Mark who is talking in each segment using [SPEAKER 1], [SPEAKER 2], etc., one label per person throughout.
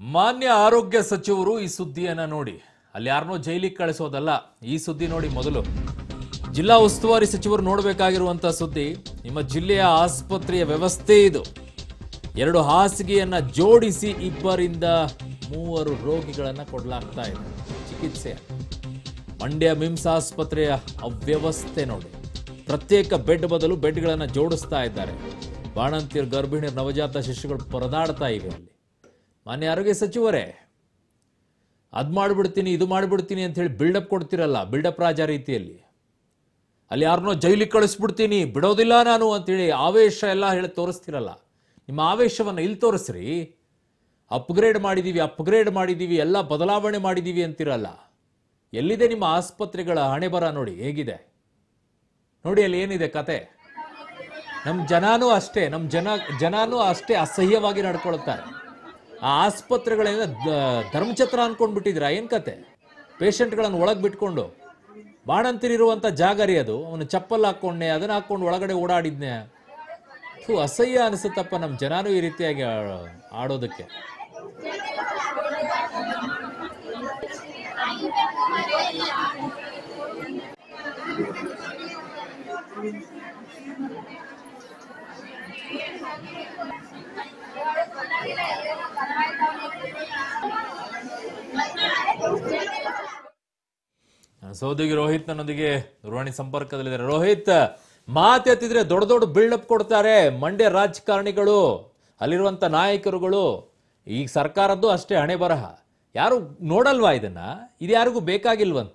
[SPEAKER 1] ಮಾನ್ಯ ಆರೋಗ್ಯ ಸಚಿವರು ಈ ಸುದ್ದಿಯನ್ನ ನೋಡಿ ಅಲ್ಲಿ ಯಾರನ್ನೋ ಜೈಲಿಗೆ ಕಳಿಸೋದಲ್ಲ ಈ ಸುದ್ದಿ ನೋಡಿ ಮೊದಲು ಜಿಲ್ಲಾ ಉಸ್ತುವಾರಿ ಸಚಿವರು ನೋಡಬೇಕಾಗಿರುವಂತ ಸುದ್ದಿ ನಿಮ್ಮ ಜಿಲ್ಲೆಯ ಆಸ್ಪತ್ರೆಯ ವ್ಯವಸ್ಥೆ ಇದು ಎರಡು ಹಾಸಿಗೆಯನ್ನ ಜೋಡಿಸಿ ಇಬ್ಬರಿಂದ ಮೂವರು ರೋಗಿಗಳನ್ನ ಕೊಡಲಾಗ್ತಾ ಇದೆ ಚಿಕಿತ್ಸೆ ಮಂಡ್ಯ ಮಿಮ್ಸ್ ಆಸ್ಪತ್ರೆಯ ಅವ್ಯವಸ್ಥೆ ನೋಡಿ ಪ್ರತ್ಯೇಕ ಬೆಡ್ ಬದಲು ಬೆಡ್ಗಳನ್ನು ಜೋಡಿಸ್ತಾ ಇದ್ದಾರೆ ಬಾಣಂತಿಯರು ಗರ್ಭಿಣಿಯರು ನವಜಾತ ಶಿಶುಗಳು ಪರದಾಡ್ತಾ ಇವೆ ಅಲ್ಲಿ ಮಾನ್ಯ ಆರೋಗ್ಯ ಸಚಿವರೇ ಅದು ಮಾಡಿಬಿಡ್ತೀನಿ ಇದು ಮಾಡಿಬಿಡ್ತೀನಿ ಅಂತ ಹೇಳಿ ಬಿಲ್ಡಪ್ ಕೊಡ್ತಿರಲ್ಲ ಬಿಲ್ಡಪ್ ರಾಜ ರೀತಿಯಲ್ಲಿ ಅಲ್ಲಿ ಯಾರನ್ನೋ ಜೈಲಿಗೆ ಕಳಿಸ್ಬಿಡ್ತೀನಿ ಬಿಡೋದಿಲ್ಲ ನಾನು ಅಂತೇಳಿ ಆವೇಶ ಎಲ್ಲ ಹೇಳಿ ತೋರಿಸ್ತಿರಲ್ಲ ನಿಮ್ಮ ಆವೇಶವನ್ನು ಇಲ್ಲಿ ತೋರಿಸ್ರಿ ಅಪ್ಗ್ರೇಡ್ ಮಾಡಿದ್ದೀವಿ ಅಪ್ಗ್ರೇಡ್ ಮಾಡಿದ್ದೀವಿ ಎಲ್ಲ ಬದಲಾವಣೆ ಮಾಡಿದ್ದೀವಿ ಅಂತಿರಲ್ಲ ಎಲ್ಲಿದೆ ನಿಮ್ಮ ಆಸ್ಪತ್ರೆಗಳ ಹಣೆ ಬರ ನೋಡಿ ಹೇಗಿದೆ ನೋಡಿ ಅಲ್ಲಿ ಏನಿದೆ ಕತೆ ನಮ್ಮ ಜನಾನೂ ಅಷ್ಟೇ ನಮ್ಮ ಜನ ಜನಾನೂ ಅಷ್ಟೇ ಅಸಹ್ಯವಾಗಿ ನಡ್ಕೊಳ್ತಾರೆ ಆ ಆಸ್ಪತ್ರೆಗಳೇನ ಧರ್ಮಛತ್ರ ಅನ್ಕೊಂಡ್ಬಿಟ್ಟಿದ್ರ ಏನ್ ಕತೆ ಪೇಷಂಟ್ಗಳನ್ನು ಒಳಗೆ ಬಿಟ್ಕೊಂಡು ಬಾಣಂತಿರಿರುವಂಥ ಜಾಗ ರೀ ಅದು ಅವನು ಚಪ್ಪಲ್ ಹಾಕ್ಕೊಂಡೆ ಅದನ್ನ ಹಾಕ್ಕೊಂಡು ಒಳಗಡೆ ಓಡಾಡಿದ್ನೆ ಥೂ ಅಸಹ್ಯ ಅನಿಸುತ್ತಪ್ಪ ನಮ್ಮ ಜನಾನು ಈ ರೀತಿಯಾಗಿ ಆ- ಆಡೋದಕ್ಕೆ ನನ್ನ ಸಹೋದರಿ ರೋಹಿತ್ ನನ್ನೊಂದಿಗೆ ದೂರವಾಣಿ ಸಂಪರ್ಕದಲ್ಲಿದ್ದಾರೆ ರೋಹಿತ್ ಮಾತೆತ್ತಿದ್ರೆ ದೊಡ್ಡ ದೊಡ್ಡ ಬಿಲ್ಡಪ್ ಕೊಡ್ತಾರೆ ಮಂಡ್ಯ ರಾಜಕಾರಣಿಗಳು ಅಲ್ಲಿರುವಂತ ನಾಯಕರುಗಳು ಈಗ ಸರ್ಕಾರದ್ದು ಅಷ್ಟೇ ಹಣೆ ಬರಹ ಯಾರು ನೋಡಲ್ವಾ ಇದನ್ನ ಇದು ಯಾರಿಗೂ ಬೇಕಾಗಿಲ್ವಂತ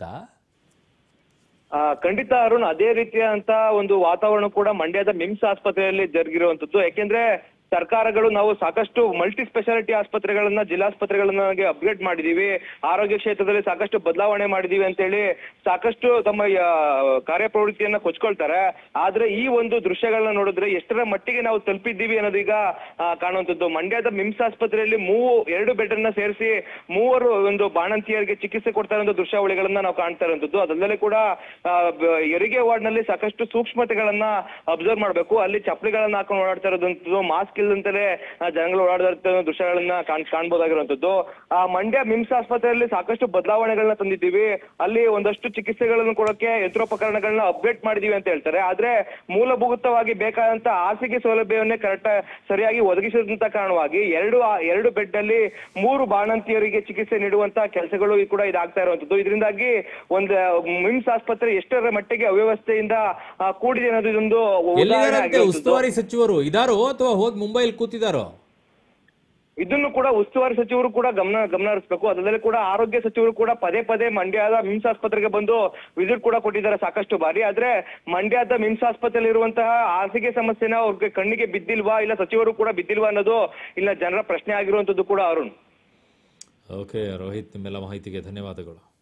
[SPEAKER 2] ಆ, ಖಂಡಿತ ಅರುಣ್ ಅದೇ ರೀತಿಯಾದಂತ ಒಂದು ವಾತಾವರಣ ಕೂಡ ಮಂಡ್ಯದ ಮಿಮ್ಸ್ ಆಸ್ಪತ್ರೆಯಲ್ಲಿ ಜರುಗಿರುವಂತದ್ದು ಯಾಕೆಂದ್ರೆ ಸರ್ಕಾರಗಳು ನಾವು ಸಾಕಷ್ಟು ಮಲ್ಟಿ ಸ್ಪೆಷಾಲಿಟಿ ಆಸ್ಪತ್ರೆಗಳನ್ನ ಜಿಲ್ಲಾಸ್ಪತ್ರೆಗಳನ್ನ ಅಪ್ಗ್ರೇಡ್ ಮಾಡಿದೀವಿ ಆರೋಗ್ಯ ಕ್ಷೇತ್ರದಲ್ಲಿ ಸಾಕಷ್ಟು ಬದಲಾವಣೆ ಮಾಡಿದೀವಿ ಅಂತೇಳಿ ಸಾಕಷ್ಟು ತಮ್ಮ ಆ, ಕಾರ್ಯಪ್ರವೃತ್ತಿಯನ್ನ ಕೊಚ್ಕೊಳ್ತಾರೆ ಆದ್ರೆ ಈ ಒಂದು ದೃಶ್ಯಗಳನ್ನ ನೋಡಿದ್ರೆ ಎಷ್ಟರ ಮಟ್ಟಿಗೆ ನಾವು ತಲುಪಿದ್ದೀವಿ ಅನ್ನೋದು ಈಗ ಆ, ಕಾಣುವಂಥದ್ದು ಮಂಡ್ಯದ ಮಿಮ್ಸ್ ಆಸ್ಪತ್ರೆಯಲ್ಲಿ ಮೂವು ಎರಡು ಬೆಡ್ ಅನ್ನ ಸೇರಿಸಿ ಮೂವರು ಒಂದು ಬಾಣಂತಿಯರಿಗೆ ಚಿಕಿತ್ಸೆ ಕೊಡ್ತಾ ಇರೋ ದೃಶ್ಯಾವಳಿಗಳನ್ನ ನಾವು ಕಾಣ್ತಾ ಇರುವಂತದ್ದು ಅದಲ್ಲದೆ ಕೂಡ ಆ, ಬ- ಹೆರಿಗೆ ವಾರ್ಡ್ ನಲ್ಲಿ ಸಾಕಷ್ಟು ಸೂಕ್ಷ್ಮತೆಗಳನ್ನ ಅಬ್ಸರ್ವ್ ಮಾಡಬೇಕು ಅಲ್ಲಿ ಚಪ್ಪಲಿಗಳನ್ನ ಹಾಕೊಂಡು ಓಡಾಡ್ತಾ ಇರೋದಂಥದ್ದು ಮಾಸ್ಕ್ ಇಲ್ಲದಂತಲೇ ಆ, ಜನಗಳು ಓಡಾಡ್ತಾ ಇರೋ ದೃಶ್ಯಗಳನ್ನ ಕಾಣ್ ಕಾಣ್ಬೋದಾಗಿರುವಂತದ್ದು ಆ ಮಂಡ್ಯ ಮಿಮ್ಸ್ ಆಸ್ಪತ್ರೆಯಲ್ಲಿ ಸಾಕಷ್ಟು ಬದಲಾವಣೆಗಳನ್ನ ತಂದಿದ್ದೀವಿ ಅಲ್ಲಿ ಒಂದಷ್ಟು ಚಿಕಿತ್ಸೆಗಳನ್ನು ಕೊಡೋಕೆ ಯಂತ್ರೋಪಕರಣಗಳನ್ನ ಅಪ್ಡೇಟ್ ಮಾಡಿದೀವಿ ಅಂತ ಹೇಳ್ತಾರೆ ಆದ್ರೆ ಮೂಲಭೂತವಾಗಿ ಬೇಕಾದಂತ ಹಾಸಿಗೆ ಸೌಲಭ್ಯವನ್ನೇ ಕರೆಕ್ಟ್ ಸರಿಯಾಗಿ ಒದಗಿಸಿದಂತ ಕಾರಣವಾಗಿ ಎರಡು ಆ- ಎರಡು ಬೆಡ್ ಅಲ್ಲಿ ಮೂರು ಬಾಣಂತಿಯರಿಗೆ ಚಿಕಿತ್ಸೆ ನೀಡುವಂತ ಕೆಲಸಗಳು ಕೂಡ ಇದಾಗ್ತಾ ಇರುವಂತದ್ದು ಇದರಿಂದಾಗಿ ಒಂದು ಮಿಮ್ಸ್ ಆಸ್ಪತ್ರೆ ಎಷ್ಟರ ಮಟ್ಟಿಗೆ ಅವ್ಯವಸ್ಥೆಯಿಂದ ಆ, ಕೂಡಿದೆ ಅನ್ನೋದು ಇದೊಂದು ಉದಾಹರಣೆ
[SPEAKER 1] ಎಲ್ಲಿದಾರಂತೆ
[SPEAKER 2] ಆಗಿರುವಂತದ್ದು.
[SPEAKER 1] ಉಸ್ತುವಾರಿ ಸಚಿವರು ಇದಾರೋ ಅಥವಾ ಹೋಗಿ ಮುಂಬೈಲಿ ಕೂತಿದಾರೋ
[SPEAKER 2] ಇದನ್ನು ಕೂಡ ಉಸ್ತುವಾರಿ ಸಚಿವರು ಕೂಡ ಗಮನ ಗಮನ ಹರಿಸಬೇಕು ಅದರಲ್ಲಿ ಕೂಡ ಆರೋಗ್ಯ ಸಚಿವರು ಕೂಡ ಪದೇ ಪದೇ ಮಂಡ್ಯದ ಮಿಮ್ಸ್ ಆಸ್ಪತ್ರೆಗೆ ಬಂದು ವಿಸಿಟ್ ಕೂಡ ಕೊಟ್ಟಿದ್ದಾರೆ ಸಾಕಷ್ಟು ಬಾರಿ ಆದ್ರೆ ಮಂಡ್ಯದ ಮಿಮ್ಸ್ ಆಸ್ಪತ್ರೆಯಲ್ಲಿ ಇರುವಂತಹ ಹಾಸಿಗೆ ಸಮಸ್ಯೆನ ಅವ್ರಿಗೆ ಕಣ್ಣಿಗೆ ಬಿದ್ದಿಲ್ವಾ ಇಲ್ಲ ಸಚಿವರು ಕೂಡ ಬಿದ್ದಿಲ್ವಾ ಅನ್ನೋದು ಇಲ್ಲ ಜನರ ಪ್ರಶ್ನೆ ಆಗಿರುವಂತದ್ದು ಕೂಡ ಅರುಣ್
[SPEAKER 1] ಓಕೆ ರೋಹಿತ್ ನಿಮ್ಮೆಲ್ಲ ಮಾಹಿತಿಗೆ ಧನ್ಯವಾದಗಳು